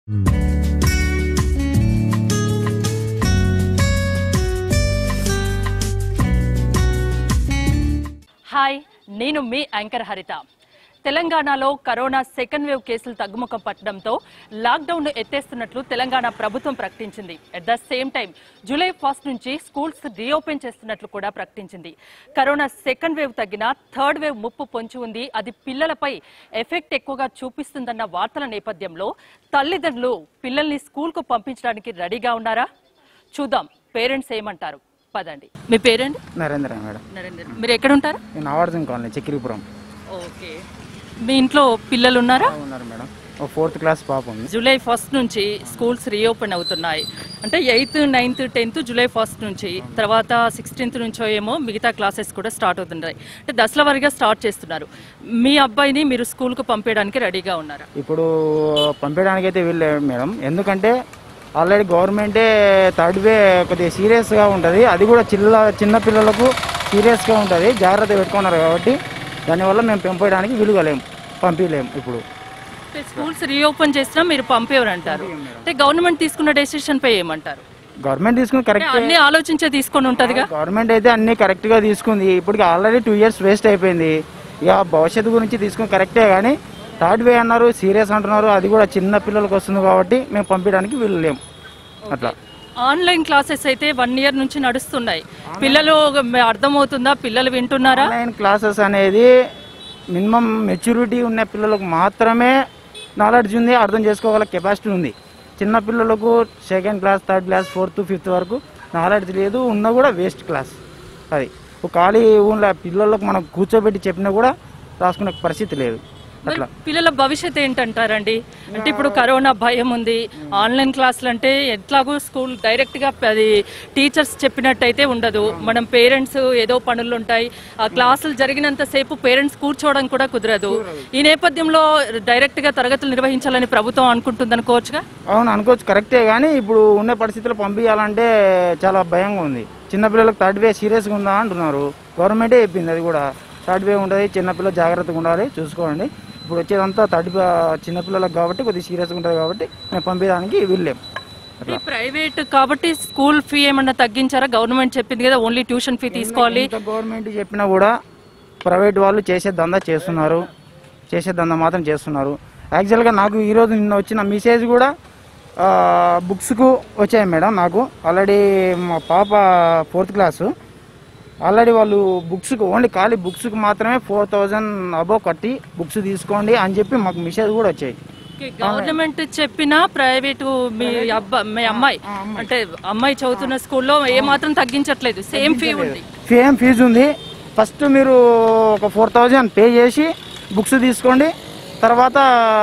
Hi నేను మీ anchor హరిత తెలంగాణలో కరోనా సెకండ్ వేవ్ కేసులు తగ్గుముఖం పట్టడంతో లాక్డౌన్ ఎత్తేస్తున్నట్లు తెలంగాణ ప్రభుత్వం ప్రకటించింది at the same time July first నుంచి స్కూల్స్ రీఓపెన్ చేస్తున్నట్లు కూడా ప్రకటించింది కరోనా సెకండ్ వేవ్ తగ్గినా థర్డ్ వేవ్ ముప్పు పొంచి ఉంది అది పిల్లలపై ఎఫెక్ట్ ఎక్కువగా చూపిస్తుందన్న వార్తల నేపథ్యంలో తల్లిదండ్రులు పిల్లల్ని స్కూల్కు పంపించడానికి రెడీగా ఉన్నారా చూద్దాం పేరెంట్స్ ఏమంటారు పదండి మీ పేరెంట్ నరేంద్ర మేడం నరేందర్ మీరు ఎక్కడ ఉంటారు నేను ఆవర్జన్ కాలనీ చక్రీపురం ఓకే మీ ఇంట్లో పిల్లలు ఉన్నారా ఉన్నారు మేడం ఒక ఫోర్త్ క్లాస్ పాప ఉంది జూలై ఫస్ట్ నుంచి స్కూల్స్ రీఓపెన్ అవుతున్నాయి అంటే eighth ninth tenth July first నుంచి తర్వాత సిక్స్టీన్త్ నుంచో ఏమో మిగతా క్లాసెస్ కూడా స్టార్ట్ అవుతున్నాయి అంటే దశల వారీగా స్టార్ట్ చేస్తున్నారు మీ అబ్బాయిని మీరు స్కూల్కు పంపించడానికి రెడీగా ఉన్నారా ఇప్పుడు పంపించడానికి అయితే వీల్లేదు మేడం ఎందుకంటే ఆల్రెడీ గవర్నమెంటే థర్డ్ వే కొద్దిగా సీరియస్గా ఉంటుంది అది కూడా చిల్ల చిన్న పిల్లలకు సీరియస్గా ఉంటుంది జాగ్రత్త పెట్టుకున్నారు కాబట్టి దానివల్ల మేము పంపించడానికి వీలుగలేము పంపించలేము ఇప్పుడు అంటే స్కూల్స్ రీఓపెన్ చేసినా మీరు పంపేవారంటారు అంటే గవర్నమెంట్ తీసుకున్న డెసిషన్ పై ఏమంటారు గవర్నమెంట్ తీసుకుని అంటే కరెక్ట్ అన్ని ఆలోచించే తీసుకొని ఉంటదిగా గవర్నమెంట్ అయితే అన్ని కరెక్ట్గా తీసుకుంది ఇప్పటికి ఆల్రెడీ టూ ఇయర్స్ వేస్ట్ అయిపోయింది ఇక భవిష్యత్తు గురించి తీసుకుని కరెక్టే కానీ థర్డ్ వే అన్నారు సీరియస్ అంటున్నారు అది కూడా చిన్న పిల్లలకు వస్తుంది కాబట్టి మేము పంపించడానికి వీల్లేము అట్లా ఆన్లైన్ క్లాసెస్ అయితే వన్ ఇయర్ నుంచి నడుస్తున్నాయి పిల్లలు అర్థమవుతుందా పిల్లలు వింటున్నారా ఆన్లైన్ క్లాసెస్ అనేది మినిమం మెచ్యూరిటీ ఉన్న పిల్లలకు మాత్రమే నాలెడ్జ్ ఉంది అర్థం చేసుకోగల కెపాసిటీ ఉంది చిన్న పిల్లలకు second class third class fourth fifth వరకు నాలెడ్జ్ లేదు ఉన్నా కూడా వేస్ట్ క్లాస్ అది ఒక ఖాళీ ఊళ్ళో పిల్లలకు మనం కూర్చోబెట్టి చెప్పినా కూడా రాసుకునే పరిస్థితి లేదు మరి అట్లా పిల్లల భవిష్యత్తు ఏంటంటారండి అంటే ఇప్పుడు కరోనా భయం ఉంది ఆన్లైన్ క్లాసులు అంటే ఎట్లాగూ స్కూల్ డైరెక్ట్ గా అది టీచర్స్ చెప్పినట్టయితే ఉండదు మనం పేరెంట్స్ ఏదో పనులు ఉంటాయి ఆ క్లాసులు జరిగినంత సేపు పేరెంట్స్ కూర్చోవడం కూడా కుదరదు ఈ నేపథ్యంలో డైరెక్ట్ గా తరగతులు నిర్వహించాలని ప్రభుత్వం అనుకుంటుంది అనుకోవచ్చుగా అవును అనుకోవచ్చు కరెక్టే కానీ ఇప్పుడు ఉన్న పరిస్థితుల్లో పంపించాలంటే చాలా భయంగా ఉంది చిన్నపిల్లలకు థర్డ్ వే సీరియస్గా ఉందా అంటున్నారు గవర్నమెంటే చెప్పింది అది కూడా థర్డ్ వే ఉంటుంది చిన్నపిల్లలు జాగ్రత్తగా ఉండాలి చూసుకోండి ఇప్పుడు వచ్చేదంతా థర్డ్ చిన్నపిల్లలకు కాబట్టి కొద్దిగా సీరియస్గా ఉంటుంది కాబట్టి మేము పంపించడానికి వీల్లేం అట్లా ప్రైవేట్ కాబట్టి స్కూల్ ఫీ ఏమన్నా తగ్గించారా గవర్నమెంట్ చెప్పింది కదా ఓన్లీ ట్యూషన్ ఫీ తీసుకోవాలి ఎంత గవర్నమెంట్ చెప్పినా కూడా ప్రైవేట్ వాళ్ళు చేసే దందా చేస్తున్నారు చేసే దందా మాత్రం చేస్తున్నారు యాక్చువల్గా నాకు ఈరోజు నిన్న వచ్చిన మెసేజ్ కూడా ఆ, బుక్స్కు వచ్చాయి మేడం నాకు ఆల్రెడీ మా పాప ఫోర్త్ క్లాసు ఆల్రెడీ వాళ్ళు బుక్స్కు ఓన్లీ ఖాళీ బుక్స్కి మాత్రమే ఫోర్ థౌజండ్ అబోవ్ కట్టి బుక్స్ తీసుకోండి అని చెప్పి మాకు మెసేజ్ కూడా వచ్చాయి గవర్నమెంట్ చెప్పిన ప్రైవేటు మీ అబ్బా మీ అమ్మాయి అంటే అమ్మాయి చదువుతున్న స్కూల్లో ఏ మాత్రం తగ్గించట్లేదు సేమ్ ఫీ ఉంది సేమ్ ఫీజు ఉంది ఫస్ట్ మీరు ఒక ఫోర్ థౌజండ్ పే చేసి బుక్స్ తీసుకోండి తర్వాత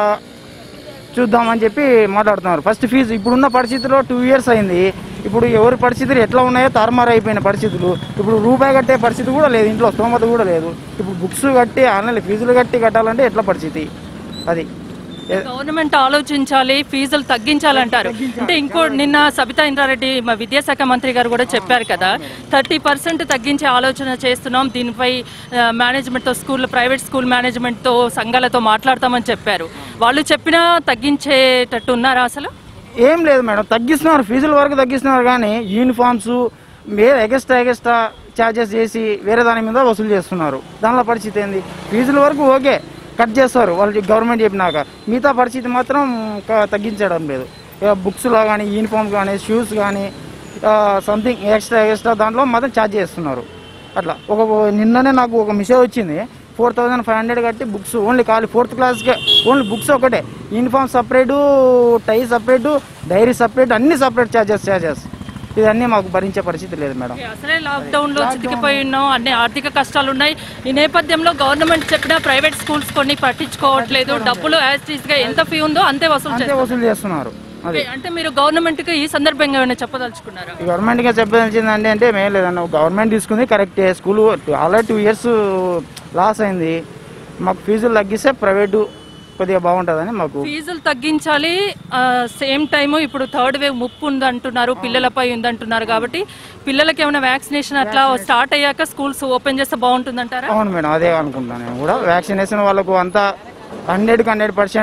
చూద్దామని చెప్పి మాట్లాడుతున్నారు ఫస్ట్ ఫీజు ఇప్పుడున్న పరిస్థితిలో టూ ఇయర్స్ అయింది ఇప్పుడు ఎవరి పరిస్థితులు ఎట్లా ఉన్నాయో తారుమారు అయిపోయిన పరిస్థితులు ఇప్పుడు రూపాయి కట్టే పరిస్థితి కూడా లేదు ఇంట్లో స్తోమత కూడా లేదు ఇప్పుడు బుక్స్ కట్టి ఆన్లైన్ ఫీజులు కట్టి కట్టాలంటే ఎట్లా పరిస్థితి అది ఏ- గవర్నమెంట్ ఆలోచించాలి ఫీజులు తగ్గించాలంటారు అంటే ఇంకో నిన్న సబితా ఇంద్రారెడ్డి మా విద్యాశాఖ మంత్రి గారు కూడా చెప్పారు కదా థర్టీ పర్సెంట్ తగ్గించే ఆలోచన చేస్తున్నాం దీనిపై మేనేజ్మెంట్ తో స్కూల్ ప్రైవేట్ స్కూల్ మేనేజ్మెంట్ తో సంఘాలతో మాట్లాడతామని చెప్పారు వాళ్ళు చెప్పినా తగ్గించేటట్టు ఉన్నారా అసలు ఏం లేదు మేడం తగ్గిస్తున్నారు ఫీజుల వరకు తగ్గిస్తున్నారు కానీ యూనిఫామ్స్ వేరే ఎగస్ట్రా ఎగస్ట్రా ఛార్జెస్ చేసి వేరే దాని మీద వసూలు చేస్తున్నారు దానిలో పరిస్థితి ఏంది ఫీజుల వరకు ఓకే కట్ చేస్తారు వాళ్ళు గవర్నమెంట్ చెప్పినాక మిగతా పరిస్థితి మాత్రం క- తగ్గించడం లేదు ఇక బుక్స్లో కానీ యూనిఫామ్ కానీ షూస్ కానీ సంథింగ్ ఎక్స్ట్రా ఎక్స్ట్రా దాంట్లో మాత్రం ఛార్జ్ చేస్తున్నారు అట్లా ఒక నిన్ననే నాకు ఒక మెసేజ్ వచ్చింది ఫోర్ థౌజండ్ ఫైవ్ హండ్రెడ్ కట్టి బుక్స్ ఓన్లీ ఖాళీ ఫోర్త్ క్లాస్కే ఓన్లీ బుక్స్ ఒకటే uniform separate tie separate diary separate అన్ని సపరేట్ ఛార్జెస్ ఛార్జెస్ ఇదన్నీ మాకు భరించే పరిస్థితి లేదు మేడం అసలే లాక్డౌన్ లో చితికిపోయి ఉన్నాం అన్ని ఆర్థిక కష్టాలు ఉన్నాయి ఈ నేపథ్యంలో గవర్నమెంట్ చెప్పిన ప్రైవేట్ స్కూల్స్ కొన్ని పట్టించుకోవట్లేదు డబ్బులు యాజ్ టీజ్ గా ఎంత ఫీ ఉందో అంతే వసూలు అంతే చేస్తారు వసూలు చేస్తున్నారు అది ఓకే, అంటే మీరు గవర్నమెంట్ కి ఈ సందర్భంగా ఏమైనా చెప్పదలుచుకున్నారా ఈ గవర్నమెంట్గా చెప్పాల్సిందండి అంటే మేం లేదన్న గవర్నమెంట్ తీసుకుంది కరెక్టే school already two years loss అయింది మాకు ఫీజులు తగ్గిస్తే ప్రైవేటు కొద్దిగా బాగుంటుందని మాకు ఫీజులు తగ్గించాలి సేమ్ టైం ఇప్పుడు థర్డ్ వేవ్ ముప్పు ఉంది అంటున్నారు పిల్లలపై ఉంది అంటున్నారు కాబట్టి పిల్లలకి ఏమైనా వ్యాక్సినేషన్ అట్లా స్టార్ట్ అయ్యాక స్కూల్స్ ఓపెన్ చేస్తే బాగుంటుందంటారా అవును మేడం అదే అనుకుంటున్నాను నేను కూడా వ్యాక్సినేషన్ వాళ్ళకు అంతా హండ్రెడ్కి హండ్రెడ్ పర్సెంట్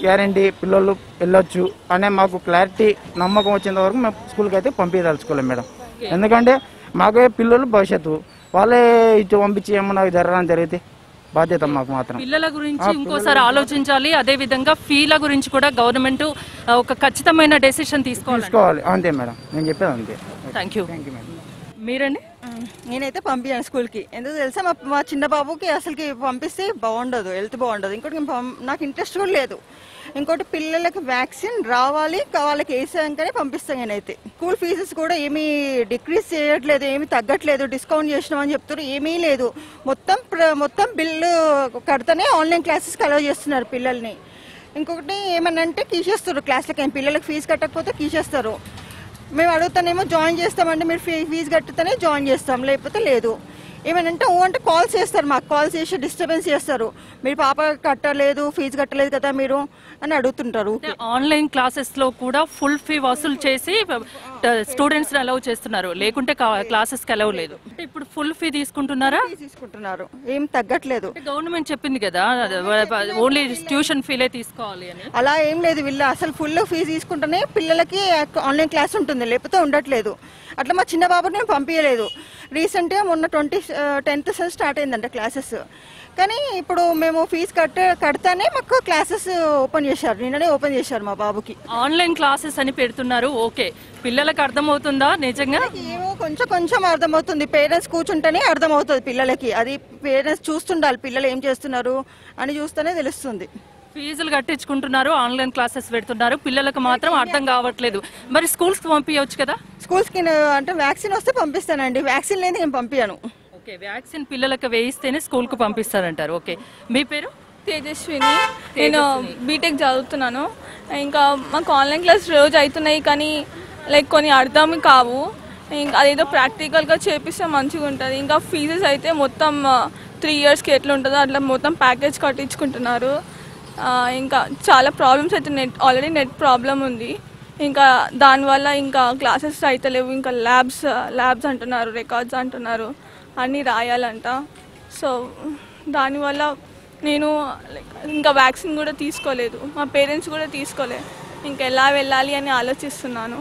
గ్యారంటీ పిల్లలు వెళ్ళొచ్చు అనే మాకు క్లారిటీ నమ్మకం వచ్చేంత వరకు మేము స్కూల్కి అయితే పంపించదలుచుకోలేం మేడం ఎందుకంటే మాకే పిల్లలు భవిష్యత్తు వాళ్ళే ఇటు పంపించి ఏమన్నా జరగడం జరిగితే బాధ్యత మాకు మాత్రం పిల్లల గురించి ఇంకోసారి ఆలోచించాలి అదే విధంగా ఫీల గురించి కూడా గవర్నమెంట్ ఒక ఖచ్చితమైన డెసిషన్ తీసుకోవాలి తీసుకోవాలి అంతే మేడం నేను చెప్పేది అంతే thank you thank you madam మీరండి నేనైతే పంపించాను స్కూల్కి ఎందుకు తెలుసా మా మా చిన్న బాబుకి అసలుకి పంపిస్తే బాగుండదు హెల్త్ బాగుండదు ఇంకోటి నేను పం- నాకు ఇంట్రెస్ట్ కూడా లేదు ఇంకోటి పిల్లలకి వ్యాక్సిన్ రావాలి కా- వాళ్ళకి వేసాకనే పంపిస్తాను నేనైతే స్కూల్ ఫీజెస్ కూడా ఏమీ డిక్రీజ్ చేయట్లేదు ఏమీ తగ్గట్లేదు డిస్కౌంట్ చేసినామని చెప్తారు ఏమీ లేదు మొత్తం ప్ర- మొత్తం బిల్లు కడితేనే ఆన్లైన్ క్లాసెస్కి అలౌ చేస్తున్నారు పిల్లల్ని ఇంకొకటి ఏమనంటే తీసేస్తారు క్లాస్లకి ఏం పిల్లలకి ఫీజు కట్టకపోతే తీసేస్తారు మేము అడుగుతానేమో జాయిన్ చేస్తామంటే మీరు ఫీ ఫీజు కట్టితేనే జాయిన్ చేస్తాం లేకపోతే లేదు ఏమనంటే ఓ అంటే కాల్స్ చేస్తారు మాకు కాల్స్ చేసి డిస్టర్బెన్స్ చేస్తారు మీరు పాప కట్టలేదు ఫీజు కట్టలేదు కదా మీరు అని అడుగుతుంటారు అంటే ఆన్లైన్ క్లాసెస్ లో కూడా ఫుల్ ఫీ వసూలు చేసి స్టూడెంట్స్ అలౌ చేస్తున్నారు లేకుంటే క్లాసెస్ కి అలౌ లేదు అంటే ఇప్పుడు ఫుల్ ఫీ తీసుకుంటున్నారా ఫీజు తీసుకుంటున్నారు ఏం తగ్గట్లేదు అంటే గవర్నమెంట్ చెప్పింది కదా ఓన్లీ ట్యూషన్ ఫీలే తీసుకోవాలి అని అలా ఏం లేదు వీళ్ళు అసలు ఫుల్ ఫీజు తీసుకుంటేనే పిల్లలకి ఆన్లైన్ క్లాస్ ఉంటుంది లేకపోతే ఉండట్లేదు అట్లా మా చిన్న బాబుని మేము పంపించలేదు రీసెంట్గా మొన్న ట్వంటీ టెన్త్ స్టార్ట్ అయిందంట క్లాసెస్ కానీ ఇప్పుడు మేము ఫీజు కట్ట కడితేనే మాకు క్లాసెస్ ఓపెన్ చేశారు నిన్ననే ఓపెన్ చేశారు మా బాబుకి ఆన్లైన్ క్లాసెస్ అని పెడుతున్నారు ఓకే పిల్లలకు అర్థమవుతుందా నిజంగా ఏమో కొంచెం కొంచెం అర్థమవుతుంది పేరెంట్స్ కూర్చుంటేనే అర్థమవుతుంది పిల్లలకి అది పేరెంట్స్ చూస్తుండాలి పిల్లలు ఏం చేస్తున్నారు అని చూస్తేనే తెలుస్తుంది ఫీజులు కట్టించుకుంటున్నారు ఆన్లైన్ క్లాసెస్ పెడుతున్నారు పిల్లలకు మాత్రం అర్థం కావట్లేదు మరి స్కూల్స్ కి పంపించవచ్చు కదా స్కూల్స్కి అంటే వ్యాక్సిన్ వస్తే పంపిస్తానండి వ్యాక్సిన్ లేని నేను పంపించాను ఓకే వ్యాక్సిన్ పిల్లలకు వేయిస్తేనే స్కూల్ కు పంపిస్తారంటారు ఓకే మీ పేరు తేజస్విని నేను బీటెక్ చదువుతున్నాను ఇంకా మాకు ఆన్లైన్ క్లాస్ రోజు అవుతున్నాయి కానీ లైక్ కొన్ని అర్థం కావు ఇంకా అదేదో ప్రాక్టికల్గా చేపిస్తే మంచిగా ఉంటుంది ఇంకా ఫీజెస్ అయితే మొత్తం త్రీ ఇయర్స్కి ఎట్లా ఉంటుందో అట్లా మొత్తం ప్యాకేజ్ కట్టించుకుంటున్నారు ఆ, ఇంకా చాలా ప్రాబ్లమ్స్ అయితే నెట్ ఆల్రెడీ నెట్ ప్రాబ్లం ఉంది ఇంకా దానివల్ల ఇంకా క్లాసెస్ అయితే లేవు ఇంకా ల్యాబ్స్ ల్యాబ్స్ అంటున్నారు రికార్డ్స్ అంటున్నారు అన్నీ రాయాలంట సో దానివల్ల నేను లైక్ ఇంకా వ్యాక్సిన్ కూడా తీసుకోలేదు మా పేరెంట్స్ కూడా తీసుకోలేదు ఇంకా ఎలా వెళ్ళాలి అని ఆలోచిస్తున్నాను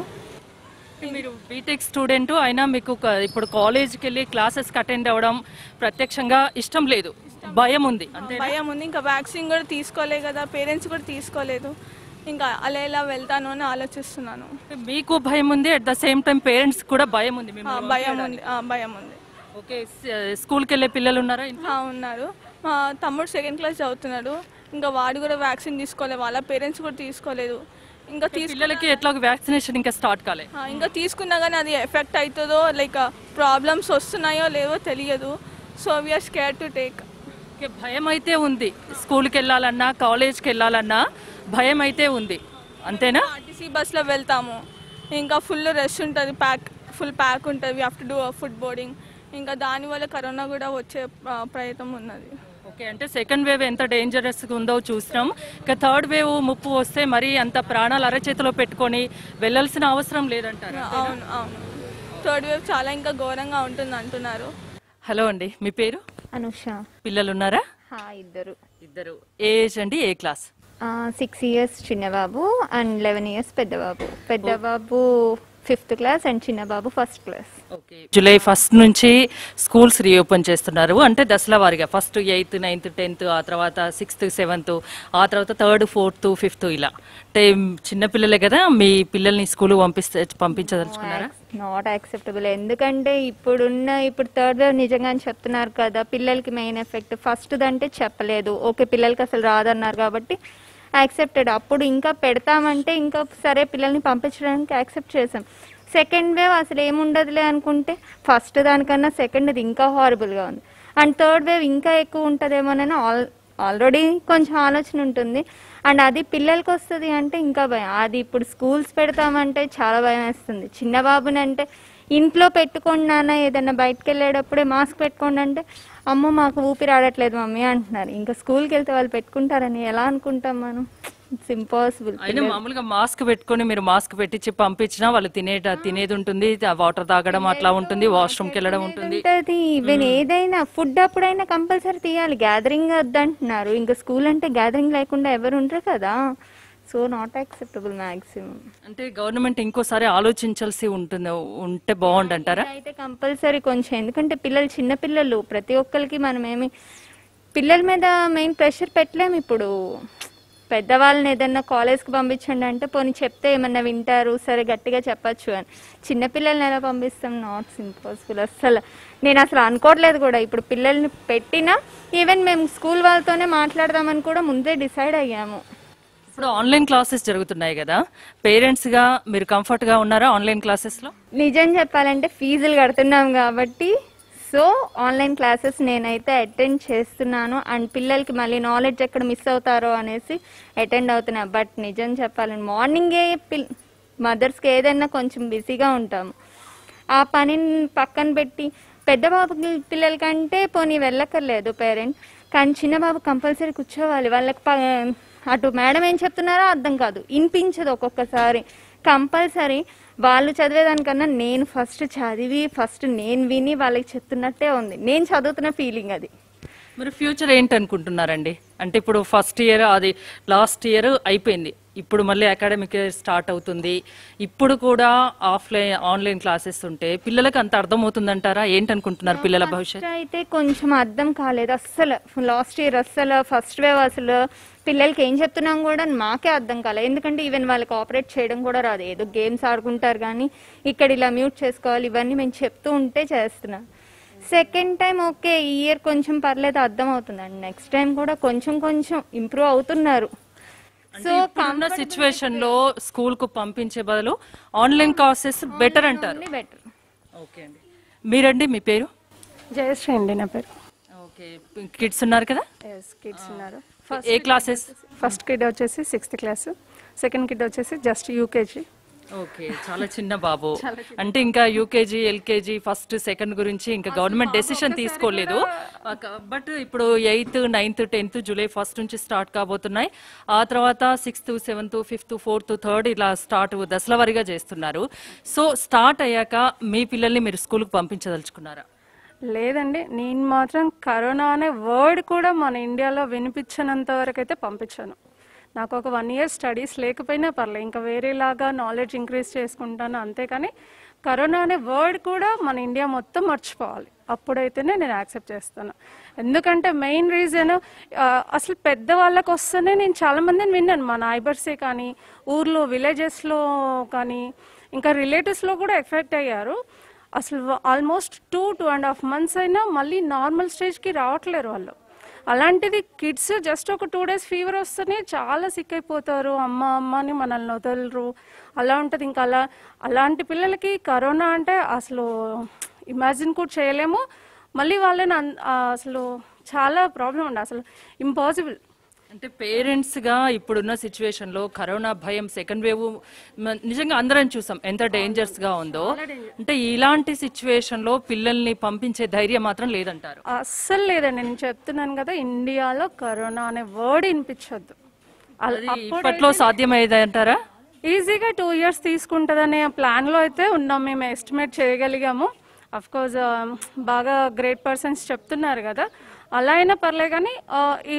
మీరు బీటెక్ స్టూడెంట్ అయినా మీకు క- ఇప్పుడు కాలేజ్కి వెళ్ళి క్లాసెస్కి అటెండ్ అవ్వడం ప్రత్యక్షంగా ఇష్టం లేదు భయం ఉంది అంతే భయం ఉంది ఇంకా వ్యాక్సిన్ కూడా తీసుకోలే కదా పేరెంట్స్ కూడా తీసుకోలేదు ఇంకా అలా ఎలా వెళ్తాను అని ఆలోచిస్తున్నాను మీకు భయం ఉంది at the same time parents కూడా భయం ఉంది ఆ, మిమ్మల్ని భయం ఉంది ఆ, భయం ఉంది ఓకే స్కూల్కి వెళ్ళే పిల్లలు ఉన్నారా ఇంట్లో? ఆ, ఉన్నారు మా తమ్ముడు సెకండ్ క్లాస్ చదువుతున్నాడు ఇంకా వాడు కూడా వ్యాక్సిన్ తీసుకోలేదు వాళ్ళ పేరెంట్స్ కూడా తీసుకోలేదు ఇంకా తీసు పిల్లలకి ఎట్లా వ్యాక్సినేషన్ ఇంకా స్టార్ట్ కాలే ఆ, ఇంకా తీసుకున్నా కానీ అది ఎఫెక్ట్ అవుతుందో లైక్ ప్రాబ్లమ్స్ వస్తున్నాయో లేవో తెలియదు so we are scared to take okay, భయం అయితే ఉంది స్కూల్కి వెళ్ళాలన్నా కాలేజ్కి వెళ్ళాలన్నా భయం అయితే ఉంది అంతేనా ఆర్టీసీ బస్లో వెళ్తాము ఇంకా ఫుల్ రష్ ఉంటుంది ప్యాక్ ఫుల్ ప్యాక్ ఉంటుంది we have to do food boarding ఇంకా దానివల్ల కరోనా కూడా వచ్చే ఆ, ప్రయత్నం ఉన్నది ఓకే అంటే సెకండ్ వేవ్ ఎంత డేంజరస్ ఉందో చూసినాం ఇక థర్డ్ వేవ్ ముప్పు వస్తే మరి అంత ప్రాణాలు అరచేతిలో పెట్టుకొని వెళ్ళాల్సిన అవసరం లేదంటారు అవును అవును థర్డ్ వేవ్ చాలా ఇంకా ఘోరంగా ఉంటుంది అంటున్నారు హలో అండి మీ పేరు అనుష పిల్లలు ఉన్నారా హా ఇద్దరు ఇద్దరు ఏజ్ అండి ఏ క్లాస్ సిక్స్ ఇయర్స్ చిన్నబాబు అండ్ లెవెన్ ఇయర్స్ పెద్దబాబు పెద్దబాబు ఫిఫ్త్ క్లాస్ అండ్ చిన్నబాబు first class okay July first నుంచి స్కూల్స్ రీఓపెన్ చేస్తున్నారు అంటే దశల వారిగా ఫస్ట్ ఎయిత్ నైన్త్ టెన్త్ ఆ తర్వాత సిక్స్త్ సెవెంత్ ఆ తర్వాత థర్డ్ ఫోర్త్ ఫిఫ్త్ ఇలా అంటే చిన్నపిల్లలే కదా మీ పిల్లల్ని స్కూల్ పంపిస్తే పంపించదలుచుకున్నారా నాట్ యాక్సెప్టబుల్ ఎందుకంటే ఇప్పుడున్న ఇప్పుడు థర్డ్ వేవ్ నిజంగానే చెప్తున్నారు కదా పిల్లలకి మెయిన్ ఎఫెక్ట్ ఫస్ట్ దంటే చెప్పలేదు ఓకే పిల్లలకి అసలు రాదన్నారు కాబట్టి యాక్సెప్టెడ్ అప్పుడు ఇంకా పెడతామంటే ఇంకా సరే పిల్లల్ని పంపించడానికి యాక్సెప్ట్ చేసాం సెకండ్ వేవ్ అసలు ఏముండదులే అనుకుంటే ఫస్ట్ దానికన్నా సెకండ్ ఇంకా హారబుల్గా ఉంది అండ్ థర్డ్ వేవ్ ఇంకా ఎక్కువ ఉంటుందేమోనని ఆల్ ఆల్రెడీ కొంచెం ఆలోచన ఉంటుంది అండ్ అది పిల్లలకి వస్తుంది అంటే ఇంకా భయం అది ఇప్పుడు స్కూల్స్ పెడతామంటే చాలా భయం వేస్తుంది చిన్న బాబునంటే ఇంట్లో పెట్టుకోండి నాన్న ఏదైనా బయటకు వెళ్ళేటప్పుడే మాస్క్ పెట్టుకోండి అంటే అమ్మో మాకు ఊపిరి ఆడట్లేదు మమ్మీ అంటున్నారు ఇంకా స్కూల్కి వెళ్తే వాళ్ళు పెట్టుకుంటారని ఎలా అనుకుంటాం మనం ఇట్స్ ఇంపాసిబుల్ అయినా మామూలుగా మాస్క్ పెట్టుకొని మీరు మాస్క్ పెట్టించి పంపించినా వాళ్ళు తినేట తినేది ఉంటుంది వాటర్ తాగడం అట్లా ఉంటుంది వాష్రూమ్కి వెళ్ళడం ఉంటుంది ఉంటది ఈవెన్ ఏదైనా ఫుడ్ అప్పుడైనా కంపల్సరీ తీయాలి గ్యాదరింగ్ వద్దంటున్నారు ఇంకా స్కూల్ అంటే గ్యాదరింగ్ లేకుండా ఎవరు ఉండరు కదా సో నాట్ యాక్సెప్టబుల్ మ్యాక్సిమం అంటే గవర్నమెంట్ ఇంకోసారి ఆలోచించాల్సి ఉంటుంది ఉంటే బాగుండంటారా అయితే కంపల్సరీ కొంచెం ఎందుకంటే పిల్లలు చిన్న పిల్లలు ప్రతి ఒక్కరికి మనం ఏమి పిల్లల మీద మెయిన్ ప్రెషర్ పెట్టలేము ఇప్పుడు పెద్దవాళ్ళని ఏదన్నా కాలేజ్కి పంపించండి అంటే పోనీ చెప్తే ఏమన్నా వింటారు సరే గట్టిగా చెప్పచ్చు అని చిన్నపిల్లల్ని ఎలా పంపిస్తాం నాట్ ఇంపాసిబుల్ అస్సలు నేను అసలు అనుకోవట్లేదు కూడా ఇప్పుడు పిల్లల్ని పెట్టినా ఈవెన్ మేము స్కూల్ వాళ్ళతోనే మాట్లాడదామని కూడా ముందే డిసైడ్ అయ్యాము ఇప్పుడు ఆన్లైన్ క్లాసెస్ జరుగుతున్నాయి కదా పేరెంట్స్ గా మీరు కంఫర్ట్ గా ఉన్నారా ఆన్లైన్ క్లాసెస్ లో నిజం చెప్పాలంటే ఫీజులు కడుతున్నాం కాబట్టి సో ఆన్లైన్ క్లాసెస్ నేనైతే అటెండ్ చేస్తున్నాను అండ్ పిల్లలకి మళ్ళీ నాలెడ్జ్ ఎక్కడ మిస్ అవుతారో అనేసి అటెండ్ అవుతున్నా బట్ నిజం చెప్పాలంటే మార్నింగే పిల్ మదర్స్కి ఏదైనా కొంచెం బిజీగా ఉంటాము ఆ పనిని పక్కన పెట్టి పెద్ద బాబు పిల్లల కంటే పోనీ వెళ్ళక్కర్లేదు పేరెంట్ కానీ చిన్న బాబు కంపల్సరీ కూర్చోవాలి వాళ్ళకి ప- అటు మేడం ఏం చెప్తున్నారో అర్థం కాదు వినిపించదు ఒక్కొక్కసారి కంపల్సరీ వాళ్ళు చదివేదానికన్నా నేను ఫస్ట్ చదివి ఫస్ట్ నేను విని వాళ్ళకి చెప్తున్నట్టే ఉంది నేను చదువుతున్న ఫీలింగ్ అది మరి ఫ్యూచర్ ఏంటి అనుకుంటున్నారండి అంటే ఇప్పుడు ఫస్ట్ ఇయర్ అది లాస్ట్ ఇయర్ అయిపోయింది ఇప్పుడు మళ్ళీ అకాడమిక్ ఇయర్ స్టార్ట్ అవుతుంది ఇప్పుడు కూడా ఆఫ్లైన్ ఆన్లైన్ క్లాసెస్ ఉంటే పిల్లలకు అంత అర్థమవుతుందంటారా ఏంటనుకుంటున్నారు పిల్లల భవిష్యత్ ఫస్ట్ అయితే కొంచెం అర్థం కాలేదు అస్సలు లాస్ట్ ఇయర్ అస్సలు ఫస్ట్ వేవ్ అసలు పిల్లలకి ఏం చెప్తున్నాం కూడా మాకే అర్థం కాలేదు ఎందుకంటే ఈవెన్ వాళ్ళకి ఆపరేట్ చేయడం కూడా రాదు ఏదో గేమ్స్ ఆడుకుంటారు కానీ ఇక్కడ ఇలా మ్యూట్ చేసుకోవాలి ఇవన్నీ మేము చెప్తూ ఉంటే చేస్తున్నాం సెకండ్ టైం ఓకే ఈ ఇయర్ కొంచెం పర్లేదు అర్థం అవుతుందండి నెక్స్ట్ టైం కూడా కొంచెం కొంచెం ఇంప్రూవ్ అవుతున్నారు సో ఇప్పుడున్న సిచ్యువేషన్ లో స్కూల్ కు పంపించే బదులు ఆన్లైన్ క్లాసెస్ బెటర్ అంటారు బెటర్ ఓకే అండి మీరండి మీ పేరు జయశ్రీ అండి నా పేరు ఓకే కిడ్స్ ఉన్నారు కదా ఎస్ కిడ్స్ ఉన్నారు ఏ క్లాసెస్ ఫస్ట్ కిడ్ వచ్చేసి సిక్స్త్ క్లాస్ సెకండ్ కిడ్ వచ్చేసి జస్ట్ యూకేజీ ఓకే చాలా చిన్న బాబు అంటే ఇంకా యూకేజీ ఎల్కేజీ ఫస్ట్ సెకండ్ గురించి ఇంకా గవర్నమెంట్ డెసిషన్ తీసుకోలేదు బట్ ఇప్పుడు eighth ninth tenth July first నుంచి స్టార్ట్ కాబోతున్నాయి ఆ తర్వాత sixth seventh fifth fourth third ఇలా స్టార్ట్ దశల వారీగా చేస్తున్నారు సో స్టార్ట్ అయ్యాక మీ పిల్లల్ని మీరు స్కూల్కి పంపించదలుచుకున్నారా లేదండి నేను మాత్రం కరోనా అనే వర్డ్ కూడా మన ఇండియాలో వినిపించనంత వరకు అయితే పంపించాను నాకు ఒక వన్ ఇయర్ స్టడీస్ లేకపోయినా పర్లేదు ఇంకా వేరేలాగా నాలెడ్జ్ ఇంక్రీజ్ చేసుకుంటాను అంతేకాని కరోనా అనే వర్డ్ కూడా మన ఇండియా మొత్తం మర్చిపోవాలి అప్పుడైతేనే నేను యాక్సెప్ట్ చేస్తాను ఎందుకంటే మెయిన్ రీజన్ అసలు పెద్దవాళ్ళకి వస్తేనే నేను చాలా మందిని విన్నాను మా నైబర్సే కానీ ఊర్లో విలేజెస్లో కానీ ఇంకా రిలేటివ్స్లో కూడా ఎఫెక్ట్ అయ్యారు అసలు almost two two and half months అయినా మళ్ళీ నార్మల్ స్టేజ్కి రావట్లేరు వాళ్ళు అలాంటిది కిడ్స్ జస్ట్ ఒక టూ డేస్ ఫీవర్ వస్తేనే చాలా సిక్ అయిపోతారు అమ్మ అమ్మ అని మనల్ని వదలరు అలా ఉంటుంది ఇంకా అలా అలాంటి పిల్లలకి కరోనా అంటే అసలు ఇమాజిన్ కూడా చేయలేము మళ్ళీ వాళ్ళని అన్- ఆ, అసలు చాలా ప్రాబ్లం ఉండే అసలు ఇంపాసిబుల్ అంటే పేరెంట్స్ గా ఇప్పుడున్న సిచ్యువేషన్ లో కరోనా భయం సెకండ్ వేవ్ నిజంగా అందరం చూసాం ఎంత డేంజర్స్ గా ఉందో అంటే ఇలాంటి సిచ్యువేషన్ లో పిల్లల్ని పంపించే ధైర్యం మాత్రం లేదంటారు అస్సలు లేదండి నేను చెప్తున్నాను కదా ఇండియాలో కరోనా అనే వర్డ్ వినిపించొద్దు అల- అది ఇప్పట్లో సాధ్యమయ్యేది అంటారా ఈజీగా టూ ఇయర్స్ తీసుకుంటుందనే ప్లాన్లో అయితే ఉన్నాం మేము ఎస్టిమేట్ చేయగలిగాము అఫ్ కోర్స్ బాగా గ్రేట్ పర్సన్స్ చెప్తున్నారు కదా అలా అయినా పర్లేదు కానీ ఆ, ఈ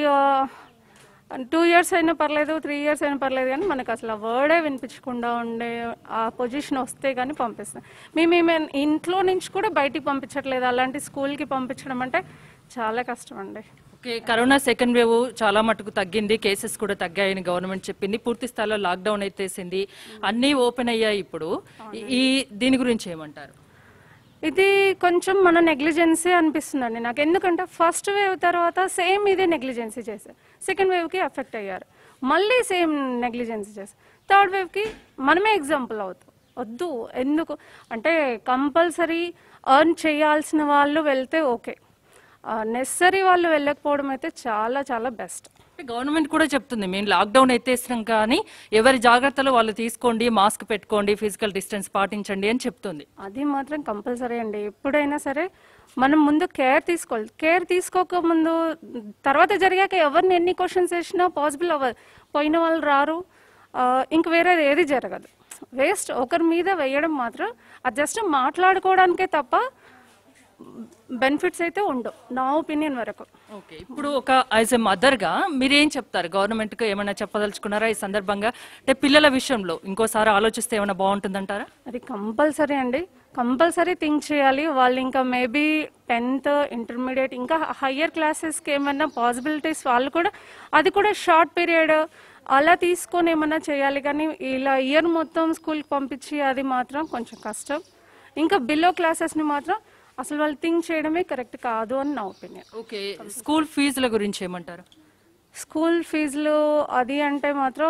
టూ ఇయర్స్ అయినా పర్లేదు త్రీ ఇయర్స్ అయినా పర్లేదు కానీ మనకు అసలు ఆ వర్డే వినిపించకుండా ఉండే ఆ పొజిషన్ వస్తే కానీ పంపిస్తాం మేము ఏమే ఇంట్లో నుంచి కూడా బయటికి పంపించట్లేదు అలాంటి స్కూల్కి పంపించడం అంటే చాలా కష్టం అండి ఓకే కరోనా సెకండ్ వేవ్ చాలా మటుకు తగ్గింది కేసెస్ కూడా తగ్గాయని గవర్నమెంట్ చెప్పింది పూర్తి స్థాయిలో లాక్డౌన్ ఎత్తేసింది అన్నీ ఓపెన్ అయ్యాయి ఇప్పుడు ఈ- ఈ దీని గురించి ఏమంటారు ఇది కొంచెం మన నెగ్లిజెన్సీ అనిపిస్తుందండి నాకు ఎందుకంటే ఫస్ట్ వేవ్ తర్వాత సేమ్ ఇదే నెగ్లిజెన్సీ చేశారు సెకండ్ వేవ్కి ఎఫెక్ట్ అయ్యారు మళ్ళీ సేమ్ నెగ్లిజెన్సీ చేశారు థర్డ్ వేవ్కి మనమే ఎగ్జాంపుల్ అవుతాం వద్దు ఎందుకు అంటే కంపల్సరీ ఎర్న్ చేయాల్సిన వాళ్ళు వెళ్తే ఓకే నెసరీ వాళ్ళు వెళ్ళకపోవడం అయితే చాలా చాలా బెస్ట్ గవర్నమెంట్ కూడా చెప్తుంది మేము లాక్డౌన్ ఎత్తేసినాం కానీ ఎవరి జాగ్రత్తలు వాళ్ళు తీసుకోండి మాస్క్ పెట్టుకోండి ఫిజికల్ డిస్టెన్స్ పాటించండి అని చెప్తుంది అది మాత్రం కంపల్సరీ అండి ఎప్పుడైనా సరే మనం ముందు కేర్ తీసుకోవాలి కేర్ తీసుకోక ముందు తర్వాత జరిగాక ఎవరిని ఎన్ని క్వశ్చన్స్ వేసినా పాసిబుల్ అవ్వదు పోయిన వాళ్ళు రారు ఆ, ఇంక వేరేది ఏది జరగదు వేస్ట్ ఒకరి మీద వేయడం మాత్రం అది జస్ట్ మాట్లాడుకోవడానికే తప్ప బెనిఫిట్స్ అయితే ఉండవు నా ఒపీనియన్ వరకు ఓకే ఇప్పుడు ఒక యాజ్ ఎ మదర్గా మీరేం చెప్తారు గవర్నమెంట్కి ఏమైనా చెప్పదలుచుకున్నారా ఈ సందర్భంగా అంటే పిల్లల విషయంలో ఇంకోసారి ఆలోచిస్తే ఏమైనా బాగుంటుందంటారా అది కంపల్సరీ అండి కంపల్సరీ థింక్ చేయాలి వాళ్ళు ఇంకా మేబీ టెన్త్ ఇంటర్మీడియట్ ఇంకా హయ్యర్ క్లాసెస్కి ఏమైనా పాసిబిలిటీస్ వాళ్ళు కూడా అది కూడా షార్ట్ పీరియడ్ అలా తీసుకొని ఏమైనా చేయాలి కానీ ఇలా ఇయర్ మొత్తం స్కూల్కి పంపించి అది మాత్రం కొంచెం కష్టం ఇంకా బిలో క్లాసెస్ని మాత్రం అసలు వాళ్ళు థింక్ చేయడమే కరెక్ట్ కాదు అని నా ఒపీనియన్ ఓకే స్కూల్ ఫీజుల గురించి ఏమంటారు స్కూల్ ఫీజులు అది అంటే మాత్రం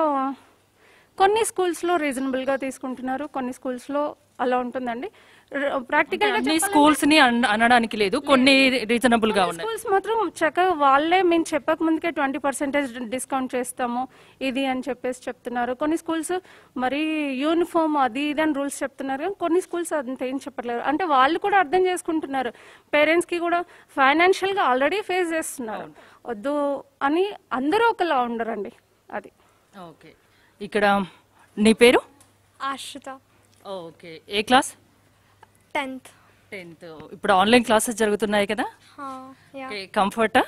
కొన్ని స్కూల్స్లో రీజనబుల్గా తీసుకుంటున్నారు కొన్ని స్కూల్స్లో అలా ఉంటుందండి ప్రాక్టికల్ అన్ని స్కూల్స్ ని అన- అనడానికి లేదు కొన్ని రీజనబుల్ గా ఉన్నాయి స్కూల్స్ మాత్రం చక్కగా వాళ్ళే మేము చెప్పక ముందుకే ట్వంటీ పర్సెంటేజ్ డిస్కౌంట్ చేస్తాము ఇది అని చెప్పేసి చెప్తున్నారు కొన్ని స్కూల్స్ మరి యూనిఫామ్ అది ఇది అని రూల్స్ చెప్తున్నారు కానీ కొన్ని స్కూల్స్ అంత ఏం చెప్పట్లేదు అంటే వాళ్ళు కూడా అర్థం చేసుకుంటున్నారు పేరెంట్స్ కి కూడా ఫైనాన్షియల్ గా ఆల్రెడీ ఫేస్ చేస్తున్నారు వద్దు అని అందరూ ఒకలా ఉండరండి అది ఓకే ఇక్కడ నీ పేరు ఆశ్రిత ఓకే ఏ క్లాస్ టెన్త్ టెన్త్ ఇప్పుడు ఆన్లైన్ క్లాసెస్ జరుగుతున్నాయి కదా యా ఓకే కంఫర్టా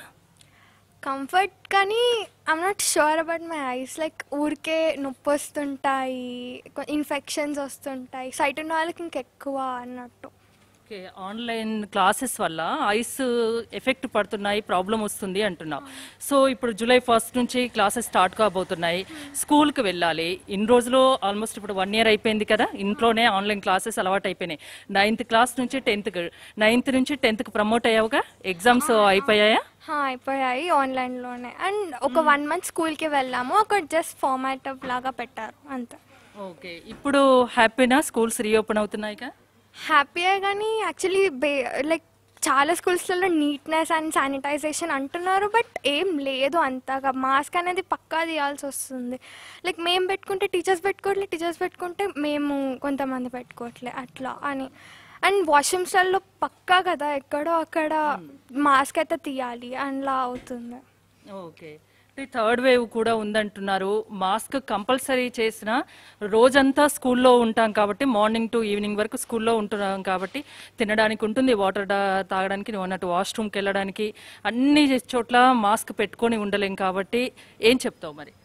కంఫర్ట్ కానీ I'm not sure about my eyes like ఊరికే నొప్పి వస్తుంటాయి ఇన్ఫెక్షన్స్ వస్తుంటాయి సైట్ ఉన్న వాళ్ళకి ఇంకెక్కువ అన్నట్టు ఓకే ఆన్లైన్ క్లాసెస్ వల్ల ఐస్ ఎఫెక్ట్ పడుతున్నాయి ప్రాబ్లం వస్తుంది అంటున్నావు సో ఇప్పుడు జూలై ఫస్ట్ నుంచి క్లాసెస్ స్టార్ట్ కాబోతున్నాయి స్కూల్కి వెళ్ళాలి ఇన్ని రోజులు ఆల్మోస్ట్ ఇప్పుడు వన్ ఇయర్ అయిపోయింది కదా ఇంట్లోనే ఆన్లైన్ క్లాసెస్ అలవాటు అయిపోయినాయి నైన్త్ క్లాస్ నుంచి టెన్త్కి నైన్త్ నుంచి టెన్త్కి ప్రమోట్ అయ్యావుగా ఎగ్జామ్స్ అయిపోయాయా హా, అయిపోయాయి ఆన్లైన్లోనే అండ్ ఒక వన్ మంత్ స్కూల్కి వెళ్ళాము ఒక జస్ట్ ఫార్మాట్ లాగా పెట్టారు అంతే ఓకే ఇప్పుడు హ్యాపీనా స్కూల్స్ రీఓపెన్ అవుతున్నాయిగా హ్యాపీయే కానీ యాక్చువల్లీ బే లైక్ చాలా స్కూల్స్లలో నీట్నెస్ అండ్ శానిటైజేషన్ అంటున్నారు బట్ ఏం లేదు అంతగా మాస్క్ అనేది పక్కా తీయాల్సి వస్తుంది లైక్ మేము పెట్టుకుంటే టీచర్స్ పెట్టుకోవట్లే టీచర్స్ పెట్టుకుంటే మేము కొంతమంది పెట్టుకోవట్లే అట్లా అని అండ్ వాష్రూమ్స్లలో పక్కా కదా ఎక్కడో అక్కడ మాస్క్ అయితే తీయాలి అలా అవుతుంది ఓకే థర్డ్ వేవ్ కూడా ఉందంటున్నారు మాస్క్ కంపల్సరీ చేసిన రోజంతా స్కూల్లో ఉంటాం కాబట్టి మార్నింగ్ టు ఈవినింగ్ వరకు స్కూల్లో ఉంటున్నాం కాబట్టి తినడానికి ఉంటుంది వాటర్ తాగడానికి నువ్వు అన్నట్టు వాష్రూమ్కి వెళ్ళడానికి అన్ని చోట్ల మాస్క్ పెట్టుకొని ఉండలేం కాబట్టి ఏం చెప్తావు మరి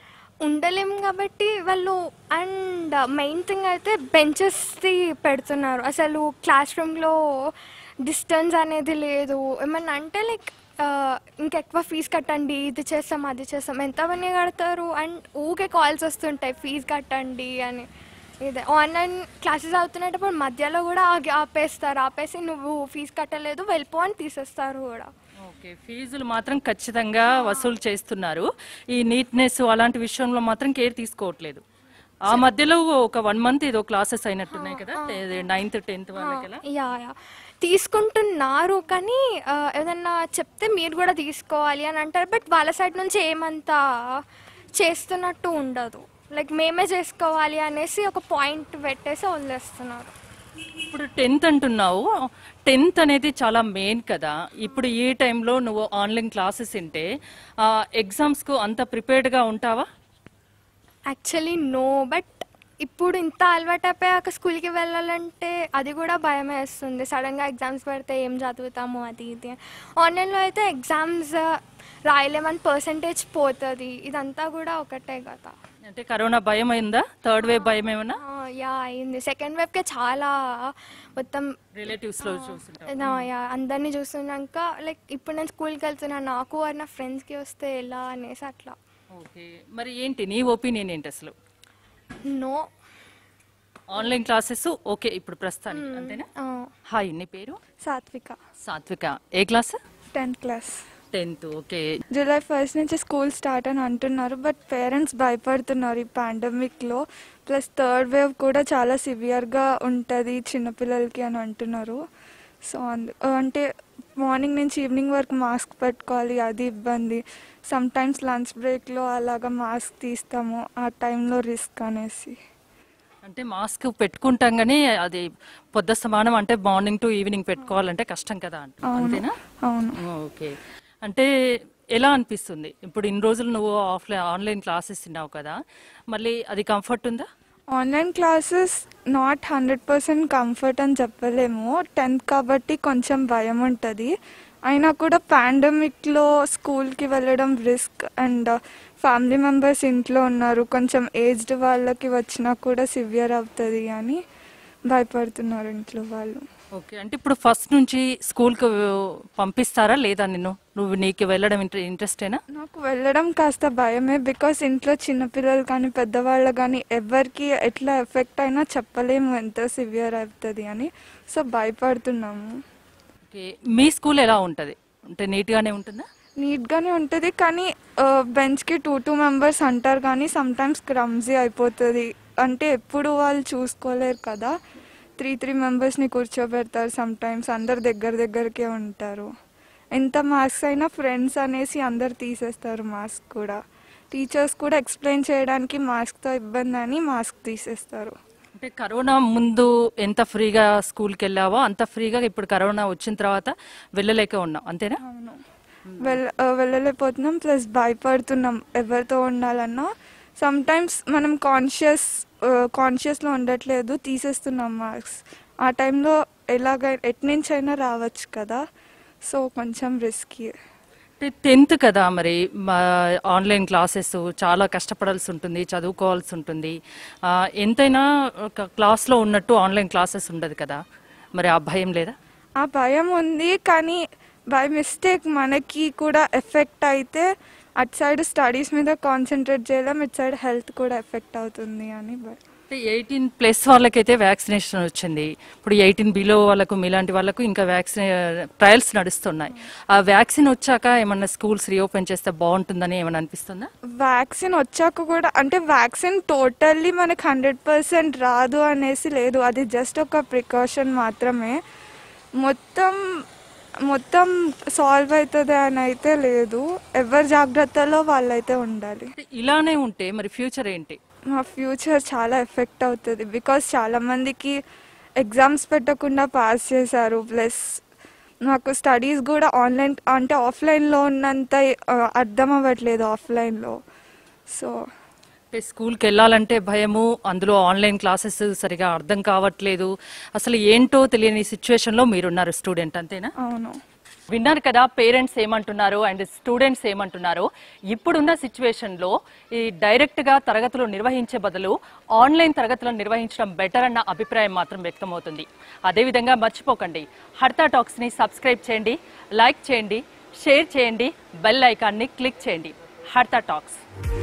ఉండలేం కాబట్టి వాళ్ళు అండ్ మెయిన్ థింగ్ అయితే బెంచెస్ది పెడుతున్నారు అసలు క్లాస్ రూమ్లో డిస్టెన్స్ అనేది లేదు ఏమన్నా అంటే లైక్ ఇంకెక్కువ ఫీజు కట్టండి ఇది చేస్తాం అది చేస్తాం ఎంతమంది కడతారు అండ్ ఊకే కాల్స్ వస్తుంటాయి ఫీజు కట్టండి అని ఇదే ఆన్లైన్ క్లాసెస్ అవుతున్నప్పుడు మధ్యలో కూడా ఆగి ఆపేస్తారు ఆపేసి నువ్వు ఫీజు కట్టలేదు వెళ్ళిపో అని తీసేస్తారు కూడా ఓకే ఫీజులు మాత్రం ఖచ్చితంగా వసూలు చేస్తున్నారు ఈ నీట్నెస్ అలాంటి విషయంలో మాత్రం కేర్ తీసుకోవట్లేదు ఆ మధ్యలో ఒక వన్ మంత్ ఏదో క్లాసెస్ అయినట్టున్నాయి కదా నైన్త్ టెన్త్ వాళ్ళకి యా యా తీసుకుంటున్నారు కానీ ఆ, ఏదన్నా చెప్తే మీరు కూడా తీసుకోవాలి అని అంటారు బట్ వాళ్ళ సైడ్ నుంచి ఏమంతా చేస్తున్నట్టు ఉండదు లైక్ మేమే చేసుకోవాలి అనేసి ఒక పాయింట్ పెట్టేసి వదిలేస్తున్నారు ఇప్పుడు టెన్త్ అంటున్నావు టెన్త్ అనేది చాలా మెయిన్ కదా ఇప్పుడు ఈ టైంలో నువ్వు ఆన్లైన్ క్లాసెస్ వింటే ఎగ్జామ్స్కు అంత ప్రిపేర్డ్గా ఉంటావా యాక్చువల్లీ నో బట్ ఇప్పుడు ఇంత అలవాటు అయిపోయాక స్కూల్కి వెళ్ళాలంటే అది కూడా భయం వేస్తుంది సడన్గా ఎగ్జామ్స్ పెడితే ఏం చదువుతాము అది ఇది ఆన్లైన్లో అయితే ఎగ్జామ్స్ రాయలేమని పర్సంటేజ్ పోతుంది ఇదంతా కూడా ఒకటే కదా అంటే కరోనా భయం అయిందా థర్డ్ వేవ్ భయం ఏమన్నా ఆ, యా అయింది సెకండ్ వేవ్కే చాలా మొత్తం రిలేటివ్స్లో చూస్తుంటావు నా యా అందరినీ చూస్తున్నాక లైక్ ఇప్పుడు నేను స్కూల్కి వెళ్తున్నాను నాకు వారు నా ఫ్రెండ్స్కి వస్తే ఎలా అనేసి అట్లా ఓకే మరి ఏంటి నీ ఒపీనియన్ ఏంటి అసలు నో ఆన్లైన్ క్లాసెస్ ఓకే ఇప్పుడు ప్రస్తుతానికి అంతేనా హాయ్ నీ పేరు సాత్విక సాత్విక ఏ class tenth class tenth okay July first నుంచి స్కూల్ స్టార్ట్ అని అంటున్నారు బట్ పేరెంట్స్ భయపడుతున్నారు ఈ పాండమిక్లో ప్లస్ థర్డ్ వేవ్ కూడా చాలా సివియర్గా ఉంటుంది చిన్నపిల్లలకి అని అంటున్నారు సో అందు అంటే మార్నింగ్ నుంచి ఈవినింగ్ వరకు మాస్క్ పెట్టుకోవాలి అది ఇబ్బంది సమ్ టైమ్స్ లంచ్ బ్రేక్లో అలాగా మాస్క్ తీస్తాము ఆ టైంలో రిస్క్ అనేసి అంటే మాస్క్ పెట్టుకుంటాం కానీ అది పొద్దు సమానం అంటే మార్నింగ్ టు ఈవినింగ్ పెట్టుకోవాలంటే కష్టం కదా అంట. అంతేనా అవును ఓకే అంటే ఎలా అనిపిస్తుంది ఇప్పుడు ఇన్ని రోజులు నువ్వు ఆఫ్లైన్ ఆన్లైన్ క్లాసెస్ విన్నావు కదా మళ్ళీ అది కంఫర్ట్ ఉందా online classes not hundred percent comfort అని చెప్పలేము టెన్త్ కాబట్టి కొంచెం భయం ఉంటుంది అయినా కూడా పాండమిక్లో స్కూల్కి వెళ్ళడం రిస్క్ అండ్ ఫ్యామిలీ మెంబర్స్ ఇంట్లో ఉన్నారు కొంచెం ఏజ్డ్ వాళ్ళకి వచ్చినా కూడా సివియర్ అవుతుంది అని భయపడుతున్నారు ఇంట్లో వాళ్ళు ఓకే అంటే ఇప్పుడు ఫస్ట్ నుంచి స్కూల్కి పంపిస్తారా లేదా నిన్ను నువ్వు నీకు వెళ్ళడం ఇంట్రెస్టేనా నాకు వెళ్ళడం కాస్త భయమే బికాస్ ఇంట్లో చిన్నపిల్లలు కానీ పెద్దవాళ్ళు కానీ ఎవరికి ఎట్లా ఎఫెక్ట్ అయినా చెప్పలేము ఎంత సివియర్ అవుతుంది అని సో భయపడుతున్నాము ఓకే మీ స్కూల్ ఎలా ఉంటుంది అంటే నీట్గానే ఉంటుందా నీట్గానే ఉంటుంది కానీ బెంచ్కి టూ టూ మెంబర్స్ అంటారు కానీ సమ్టైమ్స్ క్రమ్జీ అయిపోతుంది అంటే ఎప్పుడు వాళ్ళు చూసుకోలేరు కదా త్రీ త్రీ మెంబర్స్ని కూర్చోబెడతారు సమ్టైమ్స్ అందరు దగ్గర దగ్గరకే ఉంటారు ఎంత మార్క్స్ అయినా ఫ్రెండ్స్ అనేసి అందరు తీసేస్తారు మాస్క్ కూడా టీచర్స్ కూడా ఎక్స్ప్లెయిన్ చేయడానికి మాస్క్తో ఇబ్బంది అని మాస్క్ తీసేస్తారు అంటే కరోనా ముందు ఎంత ఫ్రీగా స్కూల్కి వెళ్ళావో అంత ఫ్రీగా ఇప్పుడు కరోనా వచ్చిన తర్వాత వెళ్ళలేక ఉన్నాం అంతేనా అవును వెళ్ళ ఆ, వెళ్ళలేకపోతున్నాం ప్లస్ భయపడుతున్నాం ఎవరితో ఉండాలన్నా సమ్ టైమ్స్ మనం కాన్షియస్ కాన్షియస్లో ఉండట్లేదు తీసేస్తున్నాం మార్క్స్ ఆ టైంలో ఎలాగ ఎట్నుంచి అయినా రావచ్చు కదా సో కొంచెం రిస్కీ అంటే టెన్త్ కదా మరి మా ఆన్లైన్ క్లాసెస్ చాలా కష్టపడాల్సి ఉంటుంది చదువుకోవాల్సి ఉంటుంది ఆ, ఎంతైనా ఒక క్లాస్లో ఉన్నట్టు ఆన్లైన్ క్లాసెస్ ఉండదు కదా మరి ఆ భయం లేదా ఆ భయం ఉంది కానీ బై మిస్టేక్ మనకి కూడా ఎఫెక్ట్ అయితే అటు సైడ్ స్టడీస్ మీద కాన్సన్ట్రేట్ చేయలేం ఇటు సైడ్ హెల్త్ కూడా ఎఫెక్ట్ అవుతుంది అని భయం అంటే ఎయిటీన్ ప్లస్ వాళ్ళకైతే వ్యాక్సినేషన్ వచ్చింది ఇప్పుడు ఎయిటీన్ బిలో వాళ్ళకు మీలాంటి వాళ్ళకు ఇంకా వ్యాక్సిన్ ట్రయల్స్ నడుస్తున్నాయి ఆ వ్యాక్సిన్ వచ్చాక ఏమన్నా స్కూల్స్ రీఓపెన్ చేస్తే బాగుంటుందని ఏమైనా అనిపిస్తుందా వ్యాక్సిన్ వచ్చాక కూడా అంటే వ్యాక్సిన్ టోటల్లీ మనకి హండ్రెడ్ పర్సెంట్ రాదు అనేసి లేదు అది జస్ట్ ఒక ప్రికాషన్ మాత్రమే మొత్తం మొత్తం సాల్వ్ అవుతుంది అని అయితే లేదు ఎవరి జాగ్రత్తలో వాళ్ళైతే ఉండాలి అంటే ఇలానే ఉంటే మరి ఫ్యూచర్ ఏంటి మా ఫ్యూచర్ చాలా ఎఫెక్ట్ అవుతుంది బికాస్ చాలా మందికి ఎగ్జామ్స్ పెట్టకుండా పాస్ చేశారు ప్లస్ నాకు స్టడీస్ కూడా ఆన్లైన్ అంటే ఆఫ్లైన్లో ఉన్నంత ఆ, అర్థం అవ్వట్లేదు ఆఫ్లైన్లో సో అంటే స్కూల్కి వెళ్ళాలంటే భయము అందులో ఆన్లైన్ క్లాసెస్ సరిగా అర్థం కావట్లేదు అసలు ఏంటో తెలియని సిచ్యువేషన్లో మీరున్నారు స్టూడెంట్ అంతేనా అవును విన్నారు కదా పేరెంట్స్ ఏమంటున్నారు అండ్ స్టూడెంట్స్ ఏమంటున్నారు ఇప్పుడున్న సిచ్యువేషన్లో ఈ డైరెక్ట్గా తరగతులు నిర్వహించే బదులు ఆన్లైన్ తరగతులను నిర్వహించడం బెటర్ అన్న అభిప్రాయం మాత్రం వ్యక్తమవుతుంది అదేవిధంగా మర్చిపోకండి హర్తా టాక్స్ని సబ్స్క్రైబ్ చేయండి లైక్ చేయండి షేర్ చేయండి బెల్ ఐకాన్ని క్లిక్ చేయండి హర్తా టాక్స్